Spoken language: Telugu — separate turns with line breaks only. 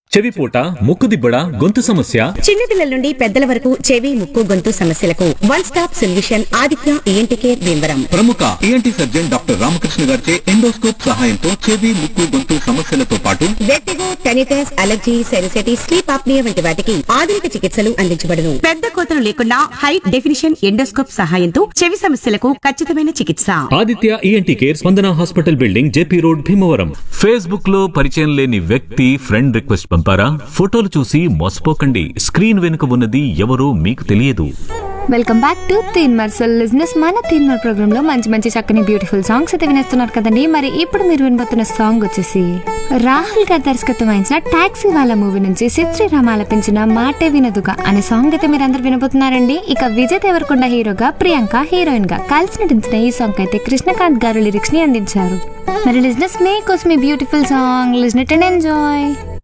చెవిపోట ముక్కుదిబ్బడ గొంతు సమస్య
చిన్నపిల్లల నుండి పెద్దల వరకు చెవి ముక్కు గొంతు సమస్యలకు one stop solution Aditya ENT care Bhimavaram
ప్రముఖ ఈఎన్టీ సర్జన్ డాక్టర్ రామకృష్ణ గారిచే ఎండోస్కోప్ సహాయంతో చెవి ముక్కు గొంతు సమస్యలతో పాటు
vertigo tinnitus allergy sinusitis sleep apnea వంటి వాటికి ఆధునిక చికిత్సలు అందించబడును పెద్ద కోతలు లేకుండా హై డెఫినిషన్ ఎండోస్కోప్ సహాయంతో చెవి సమస్యలకు ఖచ్చితమైన చికిత్స
Aditya ENT care Spandana hospital building JP road Bhimavaram Facebook లో పరిచయం లేని వ్యక్తి ఫ్రెండ్ రిక్వెస్ట్ పంపారా ఫోటోలు చూసి మోసపోకండి స్క్రీన్ వెనుక ఉన్నది ఎవరో మీకు తెలియదు
వెల్కమ్ బ్యాక్ టు తీన్ మర్సల్ బిజినెస్ మన తీన్ మర్ ప్రోగ్రామ్ లో మంచి మంచి చక్కని బ్యూటిఫుల్ సాంగ్స్ అయితే వినేస్తున్నారు కదండి మరి ఇప్పుడు మీరు వినబోతున్న సాంగ్ వచ్చేసి రాహుల్ గారి దర్శకత్వం వహించిన టాక్సీ వాళ్ళ మూవీ నుంచి సిత్రీరామ ఆలపించిన మాటే వినదుగా అనే సాంగ్ అయితే మీరు అందరు వినబోతున్నారండి ఇక విజయ్ దేవరకొండ హీరోగా ప్రియాంక హీరోయిన్ గా కలిసి నటించిన ఈ సాంగ్ అయితే కృష్ణకాంత్ గారు లిరిక్స్ ని అందించారు మరి లిజినెస్ మీకోసం ఈ beautiful song listen it and enjoy